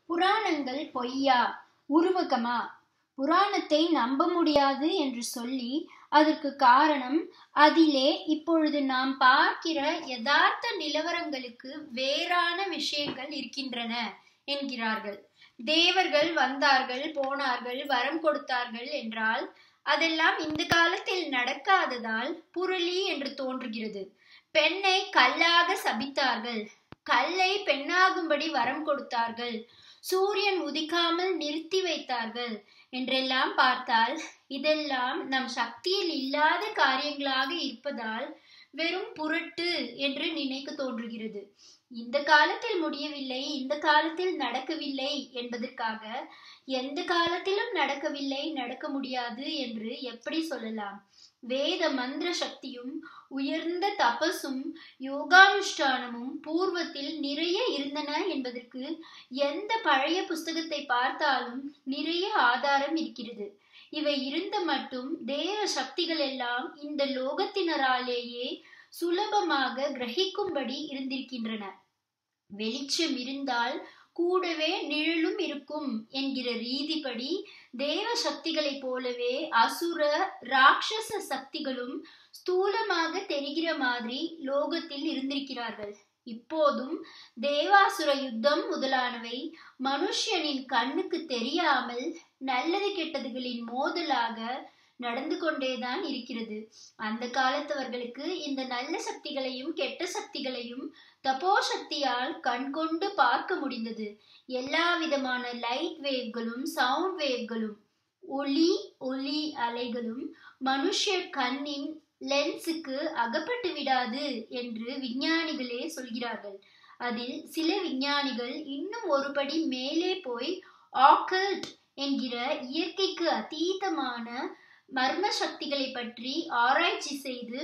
புராணங்கள் பொய்யா உருவகமா புராணத்தை நம்ப முடியாது என்று சொல்லி அதற்கு காரணம் அதிலே இப்பொழுது நாம் பார்க்கிற யதார்த்த நிலவரங்களுக்கு வேறான விஷயங்கள் இருக்கின்றன என்கிறார்கள் தேவர்கள் வந்தார்கள் போனார்கள் வரம் கொடுத்தார்கள் என்றால் அதெல்லாம் இந்த காலத்தில் நடக்காததால் புரளி என்று தோன்றுகிறது பெண்ணை கல்லாக சபித்தார்கள் கல்லை பெண்ணாகும்படி வரம் கொடுத்தார்கள் சூரியன் உதிக்காமல் நிறுத்தி வைத்தார்கள் என்றெல்லாம் பார்த்தால் இதெல்லாம் நம் சக்தியில் இல்லாத காரியங்களாக இருப்பதால் வெறும் புரட்டு என்று நினைக்க தோன்றுகிறது இந்த காலத்தில் முடியவில்லை இந்த காலத்தில் நடக்கவில்லை என்பதற்காக எந்த காலத்திலும் நடக்கவில்லை நடக்க முடியாது என்று எப்படி சொல்லலாம் வேத மந்திர சக்தியும் உயர்ந்த தபசும் யோகானுஷ்டானமும் பூர்வத்தில் நிறைய இருந்தன என்பதற்கு எந்த பழைய புஸ்தகத்தை பார்த்தாலும் நிறைய ஆதாரம் இருக்கிறது இவை இருந்த மட்டும் தேவ சக்திகள் எல்லாம் இந்த லோகத்தினராலேயே சுலபமாக கிரகிக்கும்படி இருந்திருக்கின்றன வெளிச்சம் இருந்தால் கூடவே நிழலும் இருக்கும் என்கிற ரீதிப்படி தேவ சக்திகளைப் போலவே அசுர ராட்சச சக்திகளும் ஸ்தூலமாக தெரிகிற மாதிரி லோகத்தில் இருந்திருக்கிறார்கள் இப்போதும் தேவாசுர யுத்தம் முதலானவை மனுஷனின் கண்ணுக்கு தெரியாமல் நல்லது கெட்டதுகளின் மோதலாக நடந்து கொண்டேதான் இருக்கிறது அந்த காலத்தவர்களுக்கு இந்த நல்ல சக்திகளையும் கெட்ட சக்திகளையும் தபோ சக்தியால் கண்கொண்டு பார்க்க முடிந்தது எல்லா விதமான லைட் வேவ்களும் சவுண்ட் வேவ்களும் ஒளி ஒலி அலைகளும் மனுஷ கண்ணின் லென்ஸுக்கு அகப்பட்டு விடாது என்று விஞ்ஞானிகளே சொல்கிறார்கள் அதில் சில விஞ்ஞானிகள் இன்னும் ஒருபடி மேலே போய் ஆக்கல்ட் என்கிற இயற்கைக்கு அதீதமான மர்ம சக்திகளை பற்றி ஆராய்ச்சி செய்து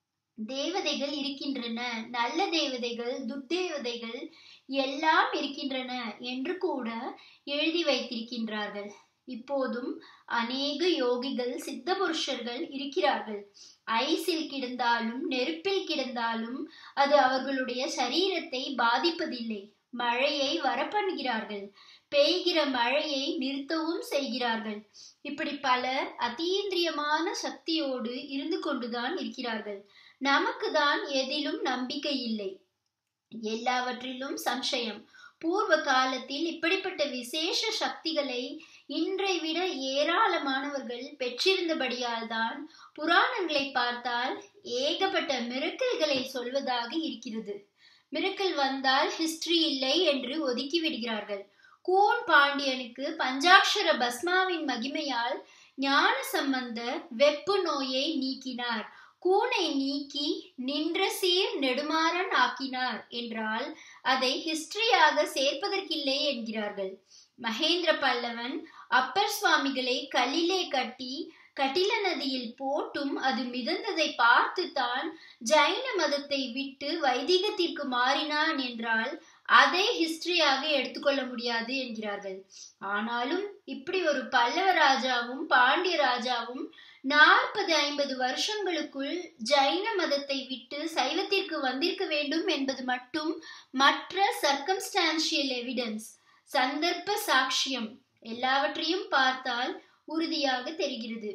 தேவதைகள் இருக்கின்றன நல்ல தேவதைகள் துர்தேவதைகள் எல்லாம் இருக்கின்றன என்று கூட எழுதி வைத்திருக்கின்றார்கள் இப்போதும் அநேக யோகிகள் சித்த புருஷர்கள் இருக்கிறார்கள் ஐஸில் கிடந்தாலும் நெருப்பில் கிடந்தாலும் அது அவர்களுடைய சரீரத்தை பாதிப்பதில்லை மழையை வரப்பண்கிறார்கள் பெய்கிற மழையை நிறுத்தவும் செய்கிறார்கள் இப்படி பலர் அதீந்திரியமான சக்தியோடு இருந்து கொண்டுதான் இருக்கிறார்கள் நமக்கு தான் எதிலும் நம்பிக்கை இல்லை எல்லாவற்றிலும் சம்சயம் பூர்வ காலத்தில் இப்படிப்பட்ட விசேஷ சக்திகளை இன்றை விட ஏராளமானவர்கள் பெற்றிருந்தபடியால் தான் புராணங்களை பார்த்தால் ஏகப்பட்ட மிருக்கல்களை சொல்வதாக இருக்கிறது மிருக்கல் வந்தால் ஹிஸ்டரி இல்லை என்று ஒதுக்கி விடுகிறார்கள் கூன் பாண்டியனுக்கு பஞ்சாட்சர பஸ்மாவின் மகிமையால் ஞான சம்பந்த வெப்பு நோயை நீக்கினார் கூனை நீக்கி நின்ற சீர் நெடுமாறன் ஆக்கினார் என்றால் அதை ஹிஸ்டரியாக சேர்ப்பதற்கில்லை என்கிறார்கள் மகேந்திர பல்லவன் அப்பர் சுவாமிகளை கல்லிலே கட்டி கட்டில நதியில் போட்டும் அது மிதந்ததை பார்த்துத்தான் ஜைன மதத்தை விட்டு வைதிகத்திற்கு மாறினான் என்றால் அதை ஹிஸ்டரியாக எடுத்துக்கொள்ள முடியாது என்கிறார்கள் ஆனாலும் இப்படி ஒரு பல்லவ ராஜாவும் பாண்டிய ராஜாவும் நாற்பது ஐம்பது வருஷங்களுக்குள் ஜைன மதத்தை விட்டு சைவத்திற்கு வந்திருக்க வேண்டும் என்பது மட்டும் மற்ற சர்க்கம்ஸ்டான்ஷியல் எவிடன்ஸ் சந்தர்ப்ப சாட்சியம் எல்லாவற்றையும் பார்த்தால் உறுதியாக தெரிகிறது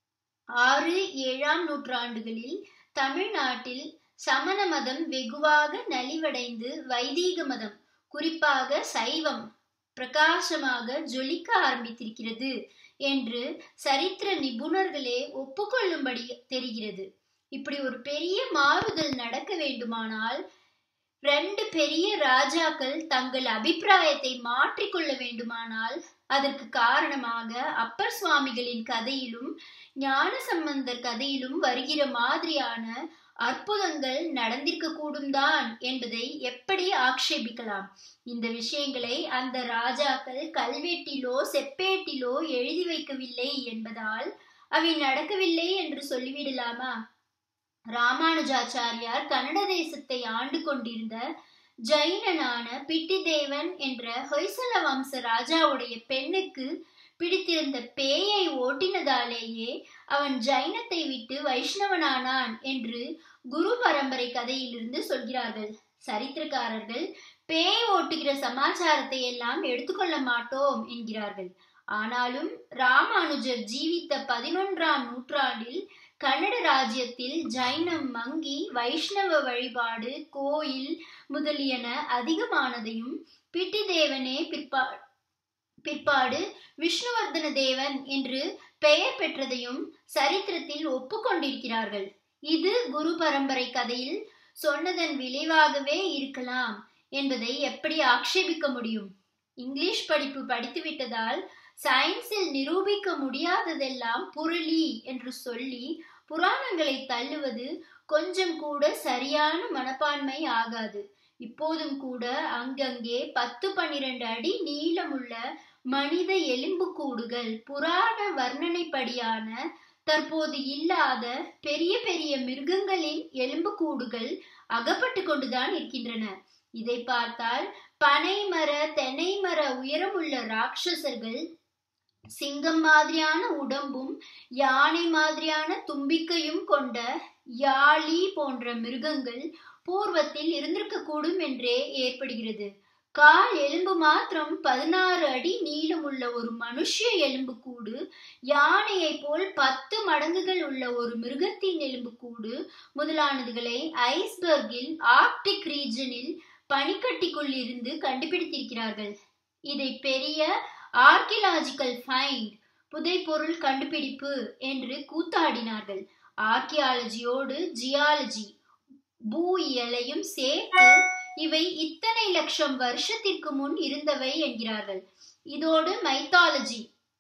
ஆறு ஏழாம் நூற்றாண்டுகளில் தமிழ்நாட்டில் சமண மதம் வெகுவாக நலிவடைந்து வைதீக மதம் குறிப்பாக சைவம் பிரகாசமாக ஜொலிக்க ஆரம்பித்திருக்கிறது என்று சரித்திர நிபுணர்களே ஒப்புக்கொள்ளும்படி தெரிகிறது இப்படி ஒரு பெரிய மாறுதல் நடக்க வேண்டுமானால் ரெண்டு பெரிய ராஜாக்கள் தங்கள் அபிப்பிராயத்தை மாற்றிக்கொள்ள வேண்டுமானால் அதற்கு காரணமாக அப்பர் சுவாமிகளின் கதையிலும் ஞான சம்பந்தர் கதையிலும் வருகிற மாதிரியான அற்புதங்கள் நடந்திருக்க கூடும் தான் என்பதை எப்படி ஆக்ஷேபிக்கலாம் இந்த விஷயங்களை அந்த ராஜாக்கள் கல்வெட்டிலோ செப்பேட்டிலோ எழுதி வைக்கவில்லை என்பதால் அவை நடக்கவில்லை என்று சொல்லிவிடலாமா ராமானுஜாச்சாரியார் கன்னட தேசத்தை ஆண்டு கொண்டிருந்த ஜைனனான பிட்டிதேவன் என்ற ஹொய்சல வம்ச ராஜாவுடைய பெண்ணுக்கு பிடித்திருந்த பேயை ஓட்டினதாலேயே அவன் ஜைனத்தை விட்டு வைஷ்ணவனானான் என்று குரு பரம்பரை கதையிலிருந்து சொல்கிறார்கள் சரித்திரக்காரர்கள் பேய் ஓட்டுகிற சமாச்சாரத்தை எல்லாம் எடுத்துக்கொள்ள மாட்டோம் என்கிறார்கள் ஆனாலும் ராமானுஜர் ஜீவித்த பதினொன்றாம் நூற்றாண்டில் கன்னட ராஜ்யத்தில் ஜைனம் மங்கி வைஷ்ணவ வழிபாடு கோயில் முதலியன அதிகமானதையும் பிட்டி தேவனே பிற்பா பிற்பாடு விஷ்ணுவர்தன தேவன் என்று பெயர் பெற்றதையும் சரித்திரத்தில் ஒப்புக்கொண்டிருக்கிறார்கள் இது குரு பரம்பரை கதையில் சொன்னதன் விளைவாகவே இருக்கலாம் என்பதை எப்படி ஆக்ஷேபிக்க முடியும் இங்கிலீஷ் படிப்பு படித்து விட்டதால் சயின்ஸில் நிரூபிக்க முடியாததெல்லாம் புரளி என்று சொல்லி புராணங்களை தள்ளுவது கொஞ்சம் கூட சரியான மனப்பான்மை ஆகாது இப்போதும் கூட அங்கங்கே பத்து பன்னிரண்டு அடி நீளமுள்ள மனித எலும்புக்கூடுகள் புராண வர்ணனைப்படியான தற்போது இல்லாத பெரிய பெரிய மிருகங்களின் எலும்புக்கூடுகள் அகப்பட்டு கொண்டுதான் இருக்கின்றன இதை பார்த்தால் பனை மர தென்னை மர உயரமுள்ள ராட்சசர்கள் சிங்கம் மாதிரியான உடம்பும் யானை மாதிரியான தும்பிக்கையும் கொண்ட யாழி போன்ற மிருகங்கள் பூர்வத்தில் இருந்திருக்க கூடும் என்றே ஏற்படுகிறது கால் எலும்பு மாத்திரம் பதினாறு அடி நீளமுள்ள ஒரு மனுஷ எலும்பு கூடு யானையை போல் பத்து மடங்குகள் உள்ள ஒரு மிருகத்தின் எலும்பு கூடு முதலானதுகளை ஐஸ்பர்கில் ஆர்க்டிக் ரீஜனில் பனிக்கட்டிக்குள் இருந்து கண்டுபிடித்திருக்கிறார்கள் இதை பெரிய ஆர்கியலாஜிக்கல் ஃபைண்ட் புதைப்பொருள் கண்டுபிடிப்பு என்று கூத்தாடினார்கள் ஆர்கியாலஜியோடு ஜியாலஜி பூயியலையும் சேர்த்து இவை இத்தனை லட்சம் வருஷத்திற்கு முன் இருந்தவை என்கிறார்கள் இதோடு மைத்தாலஜி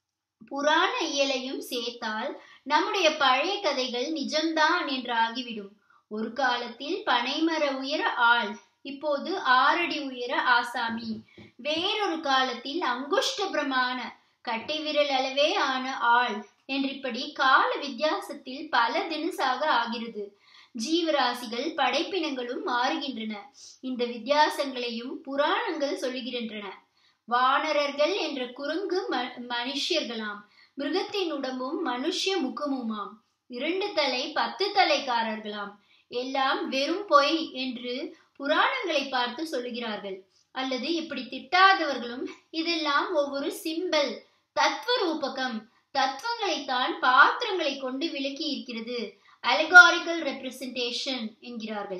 புராண இயலையும் சேர்த்தால் நம்முடைய பழைய கதைகள் நிஜம்தான் என்று ஆகிவிடும் ஒரு காலத்தில் பனைமர உயர ஆள் இப்போது ஆறடி உயர ஆசாமி வேறொரு காலத்தில் அங்குஷ்ட பிரமாண கட்டை விரல் அளவே ஆன ஆள் என்றிப்படி கால வித்தியாசத்தில் பல தினசாக ஆகிறது ஜீவராசிகள் படைப்பினங்களும் மாறுகின்றன இந்த வித்தியாசங்களையும் புராணங்கள் சொல்லுகின்றன வானரர்கள் என்ற குரங்கு மனுஷியர்களாம் மிருகத்தின் உடம்பும் மனுஷ முகமுமாம் இரண்டு தலை பத்து தலைக்காரர்களாம் எல்லாம் வெறும் பொய் என்று புராணங்களை பார்த்து சொல்லுகிறார்கள் அல்லது இப்படி திட்டாதவர்களும் இதெல்லாம் ஒவ்வொரு சிம்பல் தத்துவ ரூபகம் தத்துவங்களைத்தான் பாத்திரங்களை கொண்டு விளக்கி இருக்கிறது அலகாரிக்கல் ரெப்ரசன்டேஷன் என்கிறார்கள்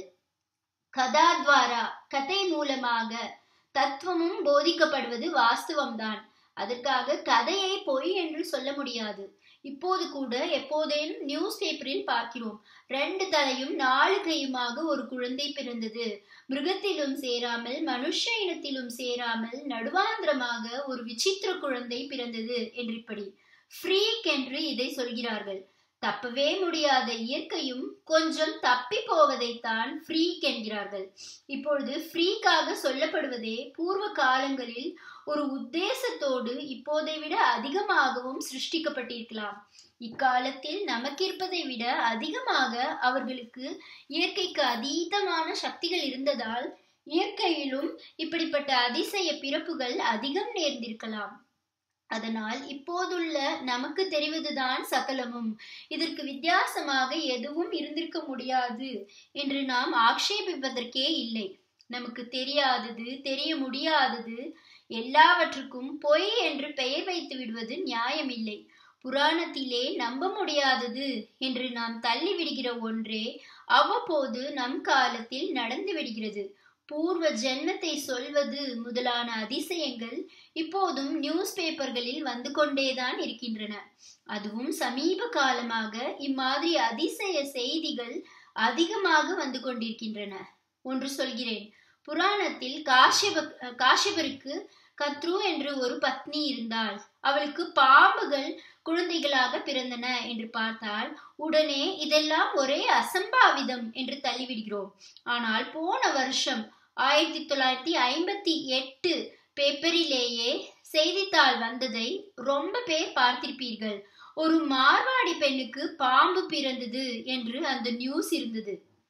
கதாத்வாரா கதை மூலமாக தத்துவமும் போதிக்கப்படுவது வாஸ்தவம்தான் அதற்காக கதையை பொய் என்று சொல்ல முடியாது இப்போது கூட எப்போதேனும் நியூஸ் பேப்பரில் பார்க்கிறோம் ரெண்டு தலையும் நாலு கையுமாக ஒரு குழந்தை பிறந்தது மிருகத்திலும் சேராமல் மனுஷ இனத்திலும் சேராமல் நடுவாந்திரமாக ஒரு விசித்திர குழந்தை பிறந்தது என்றிப்படி ஃப்ரீக் என்று இதை சொல்கிறார்கள் தப்பவே முடியாத இயற்கையும் கொஞ்சம் தப்பி போவதைத்தான் ஃப்ரீக் என்கிறார்கள் இப்பொழுது ஃப்ரீக்காக சொல்லப்படுவதே பூர்வ காலங்களில் ஒரு உத்தேசத்தோடு இப்போதை விட அதிகமாகவும் சிருஷ்டிக்கப்பட்டிருக்கலாம் இக்காலத்தில் நமக்கிருப்பதை விட அதிகமாக அவர்களுக்கு இயற்கைக்கு அதீதமான சக்திகள் இருந்ததால் இயற்கையிலும் இப்படிப்பட்ட அதிசய பிறப்புகள் அதிகம் நேர்ந்திருக்கலாம் அதனால் இப்போதுள்ள நமக்கு தெரிவதுதான் சகலமும் இதற்கு வித்தியாசமாக எதுவும் இருந்திருக்க முடியாது என்று நாம் ஆக்ஷேபிப்பதற்கே இல்லை நமக்கு தெரியாதது தெரிய முடியாதது எல்லாவற்றுக்கும் பொய் என்று பெயர் வைத்து விடுவது நியாயமில்லை புராணத்திலே நம்ப முடியாதது என்று நாம் தள்ளி விடுகிற ஒன்றே அவ்வப்போது நம் காலத்தில் நடந்து விடுகிறது பூர்வ ஜென்மத்தை சொல்வது முதலான அதிசயங்கள் இப்போதும் நியூஸ் பேப்பர்களில் வந்து கொண்டேதான் இருக்கின்றன அதுவும் சமீப காலமாக இம்மாதிரி அதிசய செய்திகள் அதிகமாக வந்து கொண்டிருக்கின்றன ஒன்று சொல்கிறேன் புராணத்தில் காஷ்யப காஷ்யபருக்கு கத்ரு என்று ஒரு பத்னி இருந்தாள் அவளுக்கு பாம்புகள் குழந்தைகளாக பிறந்தன என்று பார்த்தால் உடனே இதெல்லாம் ஒரே அசம்பாவிதம் என்று தள்ளிவிடுகிறோம் ஆனால் போன வருஷம் ஆயிரத்தி தொள்ளாயிரத்தி ஐம்பத்தி எட்டு பேப்பரிலேயே செய்தித்தாள் வந்ததை ரொம்ப பேர் பார்த்திருப்பீர்கள் ஒரு மார்வாடி பெண்ணுக்கு பாம்பு பிறந்தது என்று அந்த நியூஸ் இருந்தது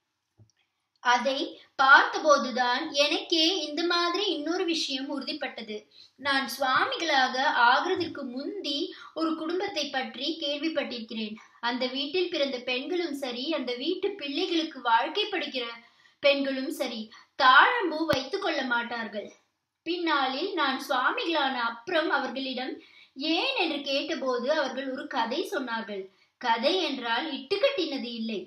அதை பார்த்தபோதுதான் எனக்கே இந்த மாதிரி இன்னொரு விஷயம் உறுதிப்பட்டது நான் சுவாமிகளாக ஆகிறதுக்கு முந்தி ஒரு குடும்பத்தை பற்றி கேள்விப்பட்டிருக்கிறேன் அந்த வீட்டில் பிறந்த பெண்களும் சரி அந்த வீட்டு பிள்ளைகளுக்கு வாழ்க்கைப்படுகிற பெண்களும் சரி தாழம்பூ வைத்துக் கொள்ள மாட்டார்கள் பின்னாளில் நான் சுவாமிகளான அப்புறம் அவர்களிடம் ஏன் என்று கேட்டபோது அவர்கள் ஒரு கதை சொன்னார்கள் கதை என்றால் இட்டுக்கட்டினது இல்லை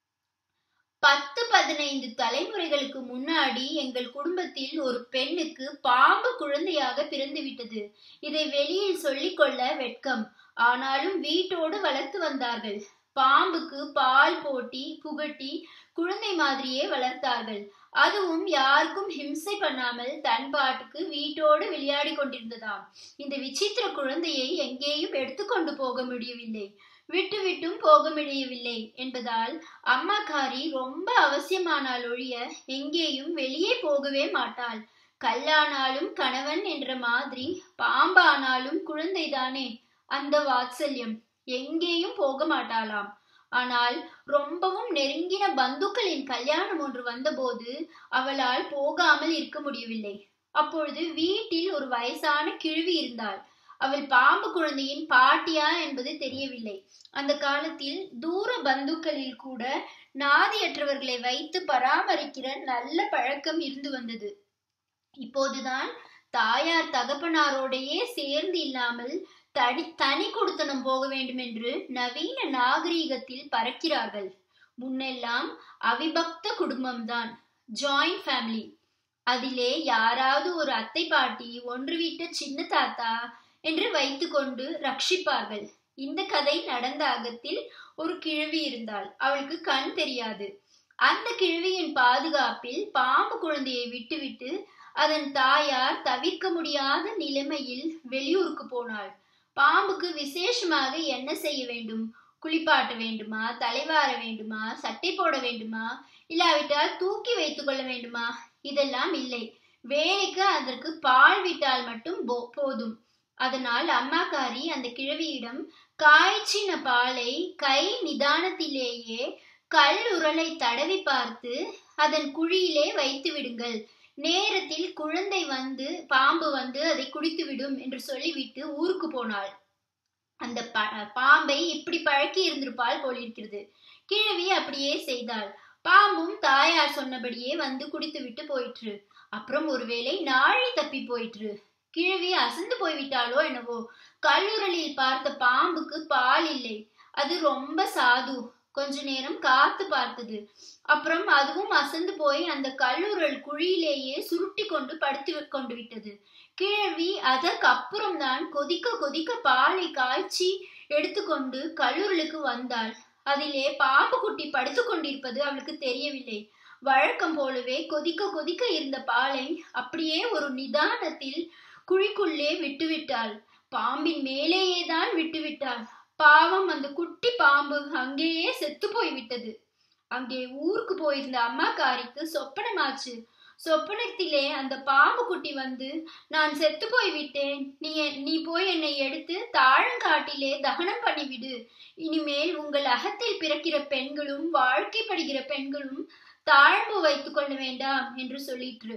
பத்து பதினைந்து தலைமுறைகளுக்கு முன்னாடி எங்கள் குடும்பத்தில் ஒரு பெண்ணுக்கு பாம்பு குழந்தையாக பிறந்து விட்டது இதை வெளியில் சொல்லிக்கொள்ள வெட்கம் ஆனாலும் வீட்டோடு வளர்த்து வந்தார்கள் பாம்புக்கு பால் போட்டி புகட்டி குழந்தை மாதிரியே வளர்த்தார்கள் அதுவும் யாருக்கும் ஹிம்சை பண்ணாமல் தன் பாட்டுக்கு வீட்டோடு விளையாடி கொண்டிருந்ததாம் இந்த விசித்திர குழந்தையை எங்கேயும் எடுத்துக்கொண்டு போக முடியவில்லை விட்டு விட்டும் போக முடியவில்லை என்பதால் அம்மாக்காரி ரொம்ப அவசியமானால் ஒழிய எங்கேயும் வெளியே போகவே மாட்டாள் கல்லானாலும் கணவன் என்ற மாதிரி பாம்பானாலும் குழந்தைதானே அந்த வாத்சல்யம் எங்கேயும் போக மாட்டாளாம் ஆனால் ரொம்பவும் நெருங்கின பந்துக்களின் கல்யாணம் ஒன்று வந்தபோது அவளால் போகாமல் இருக்க முடியவில்லை அப்பொழுது வீட்டில் ஒரு வயசான கிழவி இருந்தாள் அவள் பாம்பு குழந்தையின் பாட்டியா என்பது தெரியவில்லை அந்த காலத்தில் தூர பந்துக்களில் கூட நாதியற்றவர்களை வைத்து பராமரிக்கிற நல்ல பழக்கம் இருந்து வந்தது இப்போதுதான் தாயார் தகப்பனாரோடையே சேர்ந்து இல்லாமல் தனி தனி கொடுத்தனம் போக வேண்டும் என்று நவீன நாகரீகத்தில் பறக்கிறார்கள் முன்னெல்லாம் அவிபக்த குடும்பம்தான் ஜாயிண்ட் ஃபேமிலி அதிலே யாராவது ஒரு அத்தை பாட்டி ஒன்று விட்ட சின்ன தாத்தா என்று வைத்துக்கொண்டு ரட்சிப்பார்கள் இந்த கதை நடந்த அகத்தில் ஒரு கிழவி இருந்தாள் அவளுக்கு கண் தெரியாது அந்த கிழவியின் பாதுகாப்பில் பாம்பு குழந்தையை விட்டுவிட்டு அதன் தாயார் தவிர்க்க முடியாத நிலைமையில் வெளியூருக்கு போனாள் பாம்புக்கு விசேஷமாக என்ன செய்ய வேண்டும் குளிப்பாட்ட வேண்டுமா தலைவார வேண்டுமா சட்டை போட வேண்டுமா இல்லாவிட்டால் தூக்கி வைத்துக் கொள்ள வேண்டுமா இதெல்லாம் இல்லை வேலைக்கு அதற்கு பால் விட்டால் மட்டும் போதும் அதனால் அம்மாக்காரி அந்த கிழவியிடம் காய்ச்சின பாலை கை நிதானத்திலேயே கல் உரலை தடவி பார்த்து அதன் குழியிலே வைத்து விடுங்கள் நேரத்தில் குழந்தை வந்து பாம்பு வந்து அதை குடித்துவிடும் என்று சொல்லிவிட்டு ஊருக்கு போனாள் அந்த பாம்பை இப்படி பழக்கி இருந்திருப்பால் போலிருக்கிறது கிழவி அப்படியே செய்தாள் பாம்பும் தாயார் சொன்னபடியே வந்து குடித்து விட்டு போயிற்று அப்புறம் ஒருவேளை நாழி தப்பி போயிற்று கிழவி அசந்து போய்விட்டாளோ என்னவோ கல்லூரலில் பார்த்த பாம்புக்கு பால் இல்லை அது ரொம்ப சாது கொஞ்ச நேரம் காத்து பார்த்தது அப்புறம் அதுவும் அசந்து போய் அந்த கல்லூரல் குழியிலேயே சுருட்டி கொண்டு படுத்து கொண்டு விட்டது கிழவி அதற்கு அப்புறம் தான் கொதிக்க கொதிக்க பாலை காய்ச்சி எடுத்துக்கொண்டு கல்லூரலுக்கு வந்தாள் அதிலே பாம்பு குட்டி படுத்து கொண்டிருப்பது அவளுக்கு தெரியவில்லை வழக்கம் போலவே கொதிக்க கொதிக்க இருந்த பாலை அப்படியே ஒரு நிதானத்தில் குழிக்குள்ளே விட்டுவிட்டாள் பாம்பின் மேலேயே தான் விட்டுவிட்டாள் பாவம் அந்த குட்டி பாம்பு அங்கேயே செத்து போய்விட்டது அங்கே ஊருக்கு போயிருந்த அம்மாக்காரிக்கு சொப்பனமாச்சு சொப்பனத்திலே அந்த பாம்பு குட்டி வந்து நான் செத்து போய் விட்டேன் நீ நீ போய் என்னை எடுத்து தாழங்காட்டிலே தகனம் பண்ணிவிடு இனிமேல் உங்கள் அகத்தில் பிறக்கிற பெண்களும் வாழ்க்கைப்படுகிற பெண்களும் தாழம்பு வைத்துக் கொள்ள வேண்டாம் என்று சொல்லிற்று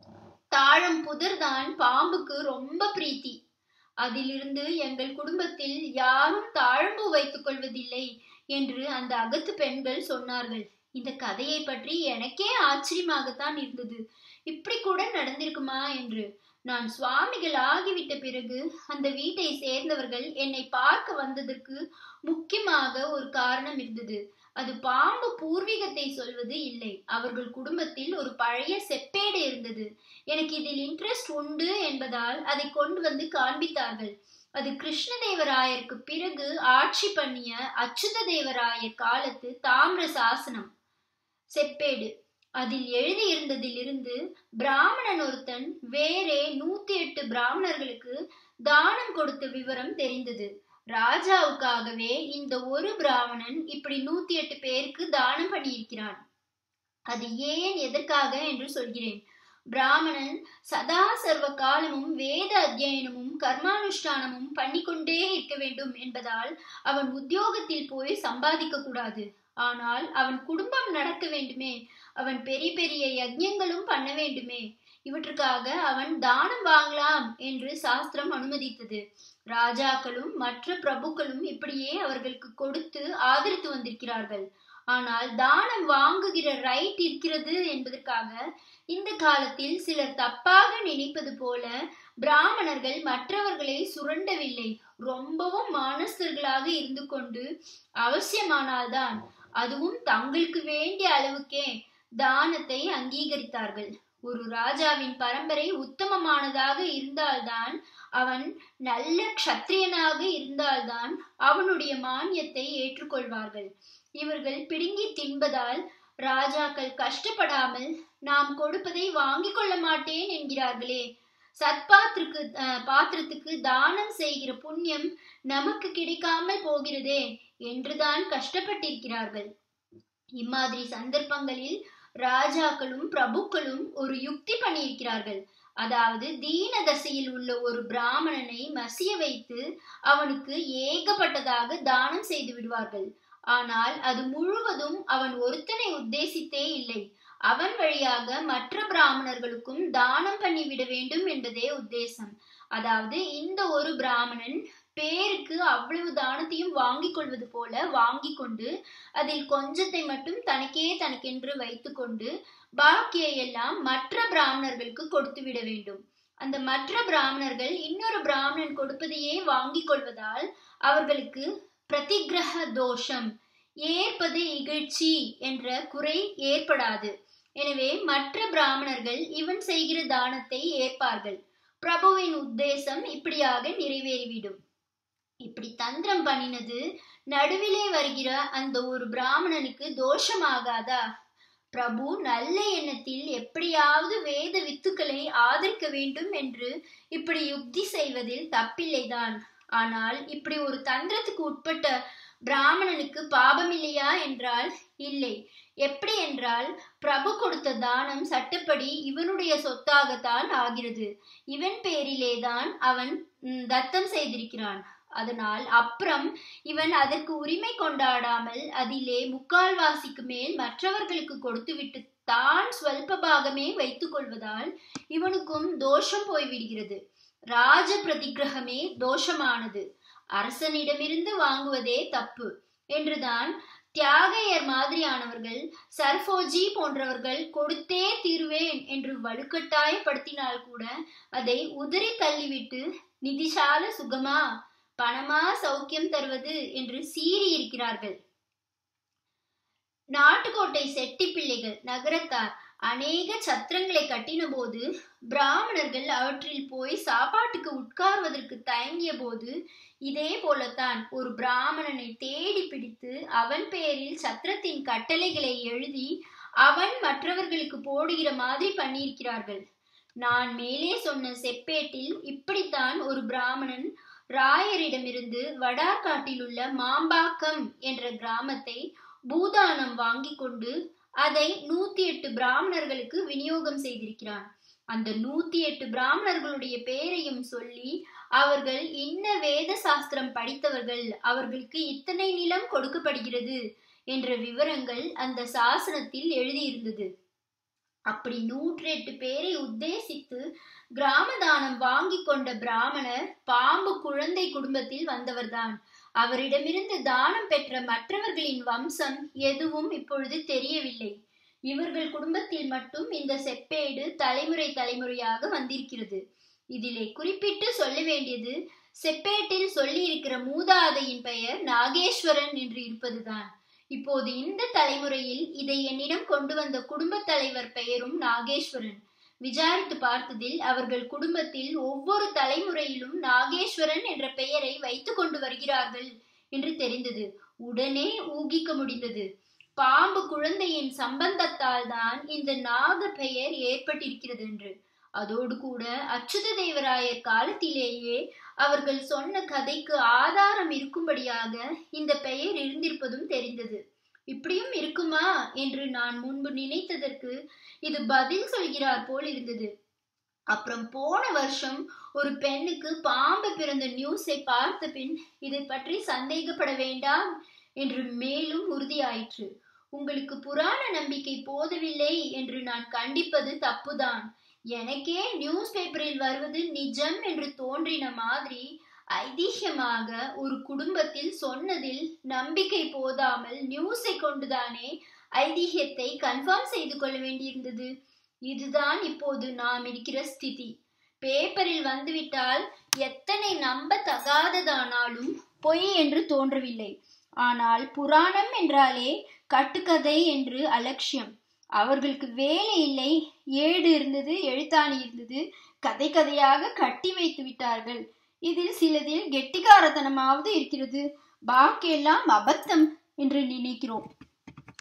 தாழம் புதர்தான் பாம்புக்கு ரொம்ப பிரீத்தி அதிலிருந்து எங்கள் குடும்பத்தில் யாரும் தாழம்பு வைத்துக் கொள்வதில்லை என்று அந்த அகத்து பெண்கள் சொன்னார்கள் இந்த கதையை பற்றி எனக்கே ஆச்சரியமாகத்தான் இருந்தது இப்படி கூட நடந்திருக்குமா என்று நான் சுவாமிகள் ஆகிவிட்ட பிறகு அந்த வீட்டை சேர்ந்தவர்கள் என்னை பார்க்க வந்ததற்கு முக்கியமாக ஒரு காரணம் இருந்தது அது பாம்பு பூர்வீகத்தை சொல்வது இல்லை அவர்கள் குடும்பத்தில் ஒரு பழைய செப்பேடு இருந்தது எனக்கு இதில் இன்ட்ரெஸ்ட் உண்டு என்பதால் அதை கொண்டு வந்து காண்பித்தார்கள் அது கிருஷ்ணதேவராயருக்கு பிறகு ஆட்சி பண்ணிய அச்சுத தேவராயர் காலத்து தாமிர சாசனம் செப்பேடு அதில் எழுதியிருந்ததிலிருந்து பிராமணன் ஒருத்தன் வேறே நூத்தி எட்டு பிராமணர்களுக்கு தானம் கொடுத்த விவரம் தெரிந்தது ராஜாவுக்காகவே இந்த ஒரு பிராமணன் இப்படி நூத்தி எட்டு பேருக்கு தானம் பண்ணியிருக்கிறான் அது ஏன் எதற்காக என்று சொல்கிறேன் பிராமணன் சதா சர்வ காலமும் வேத அத்தியனமும் கர்மானுஷ்டானமும் பண்ணிக்கொண்டே இருக்க வேண்டும் என்பதால் அவன் உத்தியோகத்தில் போய் சம்பாதிக்க கூடாது ஆனால் அவன் குடும்பம் நடக்க வேண்டுமே அவன் பெரிய பெரிய யஜ்யங்களும் பண்ண வேண்டுமே இவற்றுக்காக அவன் தானம் வாங்கலாம் என்று சாஸ்திரம் அனுமதித்தது ராஜாக்களும் மற்ற பிரபுக்களும் இப்படியே அவர்களுக்கு கொடுத்து ஆதரித்து வந்திருக்கிறார்கள் ஆனால் தானம் வாங்குகிற ரைட் இருக்கிறது என்பதற்காக இந்த காலத்தில் சிலர் தப்பாக நினைப்பது போல பிராமணர்கள் மற்றவர்களை சுரண்டவில்லை ரொம்பவும் மானஸ்தர்களாக இருந்து கொண்டு அவசியமானால்தான் அதுவும் தங்களுக்கு வேண்டிய அளவுக்கே தானத்தை அங்கீகரித்தார்கள் ஒரு ராஜாவின் பரம்பரை உத்தமமானதாக இருந்தால்தான் அவன் நல்ல க்ஷத்திரியனாக இருந்தால்தான் அவனுடைய மானியத்தை ஏற்றுக்கொள்வார்கள் இவர்கள் பிடுங்கி தின்பதால் ராஜாக்கள் கஷ்டப்படாமல் நாம் கொடுப்பதை வாங்கிக் கொள்ள மாட்டேன் என்கிறார்களே சத்பாத்திற்கு பாத்திரத்துக்கு தானம் செய்கிற புண்ணியம் நமக்கு கிடைக்காமல் போகிறதே என்றுதான் கஷ்டப்பட்டிருக்கிறார்கள் இம்மாதிரி சந்தர்ப்பங்களில் ராஜாக்களும் பிரபுக்களும் ஒரு யுக்தி பண்ணியிருக்கிறார்கள் அதாவது தீன தசையில் உள்ள ஒரு பிராமணனை மசிய வைத்து அவனுக்கு ஏகப்பட்டதாக தானம் செய்து விடுவார்கள் ஆனால் அது முழுவதும் அவன் ஒருத்தனை உத்தேசித்தே இல்லை அவன் வழியாக மற்ற பிராமணர்களுக்கும் தானம் பண்ணிவிட வேண்டும் என்பதே உத்தேசம் அதாவது இந்த ஒரு பிராமணன் பேருக்கு அவ்வளவு தானத்தையும் வாங்கிக் கொள்வது போல வாங்கி கொண்டு அதில் கொஞ்சத்தை மட்டும் தனக்கே தனக்கென்று வைத்துக்கொண்டு பாக்கியை எல்லாம் மற்ற பிராமணர்களுக்கு கொடுத்து விட வேண்டும் அந்த மற்ற பிராமணர்கள் இன்னொரு பிராமணன் கொடுப்பதையே வாங்கிக் கொள்வதால் அவர்களுக்கு பிரதிகிரக தோஷம் ஏற்பது இகழ்ச்சி என்ற குறை ஏற்படாது எனவே மற்ற பிராமணர்கள் இவன் செய்கிற தானத்தை ஏற்பார்கள் பிரபுவின் உத்தேசம் இப்படியாக நிறைவேறிவிடும் இப்படி தந்திரம் பண்ணினது நடுவிலே வருகிற அந்த ஒரு பிராமணனுக்கு தோஷமாகாதா பிரபு நல்ல எண்ணத்தில் எப்படியாவது வேத வித்துக்களை ஆதரிக்க வேண்டும் என்று இப்படி யுக்தி செய்வதில் தப்பில்லைதான் ஆனால் இப்படி ஒரு தந்திரத்துக்கு உட்பட்ட பிராமணனுக்கு பாபம் இல்லையா என்றால் இல்லை எப்படி என்றால் பிரபு கொடுத்த தானம் சட்டப்படி இவனுடைய சொத்தாகத்தான் ஆகிறது இவன் பேரிலேதான் அவன் தத்தம் செய்திருக்கிறான் அதனால் அப்புறம் இவன் அதற்கு உரிமை கொண்டாடாமல் அதிலே முக்கால்வாசிக்கு மேல் மற்றவர்களுக்கு கொடுத்துவிட்டு தான் ஸ்வல்ப பாகமே வைத்துக் கொள்வதால் இவனுக்கும் தோஷம் போய்விடுகிறது ராஜ பிரதிகிரகமே தோஷமானது அரசனிடமிருந்து வாங்குவதே தப்பு என்றுதான் தியாகையர் மாதிரியானவர்கள் சர்ஃபோஜி போன்றவர்கள் கொடுத்தே தீருவேன் என்று வலுக்கட்டாயப்படுத்தினால் கூட அதை உதறி தள்ளிவிட்டு நிதிசால சுகமா பணமா சௌக்கியம் தருவது என்று சீறி இருக்கிறார்கள் நாட்டுக்கோட்டை செட்டி பிள்ளைகள் நகரத்தார் அநேக சத்திரங்களை கட்டின போது பிராமணர்கள் அவற்றில் போய் சாப்பாட்டுக்கு உட்கார்வதற்கு தயங்கிய போது இதே போலத்தான் ஒரு பிராமணனை தேடி பிடித்து அவன் பேரில் சத்திரத்தின் கட்டளைகளை எழுதி அவன் மற்றவர்களுக்கு போடுகிற மாதிரி பண்ணியிருக்கிறார்கள் நான் மேலே சொன்ன செப்பேட்டில் இப்படித்தான் ஒரு பிராமணன் ராயரிடமிருந்து வடார்காட்டில் உள்ள மாம்பாக்கம் என்ற கிராமத்தை பூதானம் வாங்கி கொண்டு அதை நூத்தி எட்டு பிராமணர்களுக்கு விநியோகம் செய்திருக்கிறான் அந்த நூத்தி எட்டு பிராமணர்களுடைய பெயரையும் சொல்லி அவர்கள் இன்ன வேத சாஸ்திரம் படித்தவர்கள் அவர்களுக்கு இத்தனை நிலம் கொடுக்கப்படுகிறது என்ற விவரங்கள் அந்த சாசனத்தில் எழுதியிருந்தது அப்படி நூற்றி எட்டு பேரை உத்தேசித்து கிராம தானம் வாங்கி கொண்ட பிராமணர் பாம்பு குழந்தை குடும்பத்தில் வந்தவர்தான் அவரிடமிருந்து தானம் பெற்ற மற்றவர்களின் வம்சம் எதுவும் இப்பொழுது தெரியவில்லை இவர்கள் குடும்பத்தில் மட்டும் இந்த செப்பேடு தலைமுறை தலைமுறையாக வந்திருக்கிறது இதிலே குறிப்பிட்டு சொல்ல வேண்டியது செப்பேட்டில் சொல்லி இருக்கிற மூதாதையின் பெயர் நாகேஸ்வரன் என்று இருப்பதுதான் இப்போது இந்த தலைமுறையில் இதை என்னிடம் கொண்டு வந்த குடும்ப தலைவர் பெயரும் நாகேஸ்வரன் விசாரித்து பார்த்ததில் அவர்கள் குடும்பத்தில் ஒவ்வொரு தலைமுறையிலும் நாகேஸ்வரன் என்ற பெயரை வைத்துக் கொண்டு வருகிறார்கள் என்று தெரிந்தது உடனே ஊகிக்க முடிந்தது பாம்பு குழந்தையின் சம்பந்தத்தால் தான் இந்த நாக பெயர் ஏற்பட்டிருக்கிறது என்று அதோடு கூட அச்சுத தேவராயர் காலத்திலேயே அவர்கள் சொன்ன கதைக்கு ஆதாரம் இருக்கும்படியாக இந்த பெயர் இருந்திருப்பதும் தெரிந்தது இப்படியும் இருக்குமா என்று நான் முன்பு நினைத்ததற்கு இது பதில் சொல்கிறார் போல் இருந்தது அப்புறம் போன வருஷம் ஒரு பெண்ணுக்கு பாம்பு பிறந்த நியூஸை பார்த்த பின் இதை பற்றி சந்தேகப்பட வேண்டாம் என்று மேலும் உறுதியாயிற்று உங்களுக்கு புராண நம்பிக்கை போதவில்லை என்று நான் கண்டிப்பது தப்புதான் எனக்கே நியூஸ் பேப்பரில் வருவது நிஜம் என்று தோன்றின மாதிரி ஐதிஹ்யமாக ஒரு குடும்பத்தில் சொன்னதில் நம்பிக்கை போதாமல் நியூஸை கொண்டுதானே ஐதிஹ்யத்தை கன்ஃபார்ம் செய்து கொள்ள வேண்டியிருந்தது இதுதான் இப்போது நாம் இருக்கிற ஸ்திதி பேப்பரில் வந்துவிட்டால் எத்தனை நம்ப தகாததானாலும் பொய் என்று தோன்றவில்லை ஆனால் புராணம் என்றாலே கட்டுக்கதை என்று அலட்சியம் அவர்களுக்கு வேலை இல்லை ஏடு இருந்தது எழுத்தாணி இருந்தது கதை கதையாக கட்டி வைத்து விட்டார்கள் இதில் சிலதில் கெட்டிக்காரத்தனமாவது இருக்கிறது பாக்கெல்லாம் அபத்தம் என்று நினைக்கிறோம்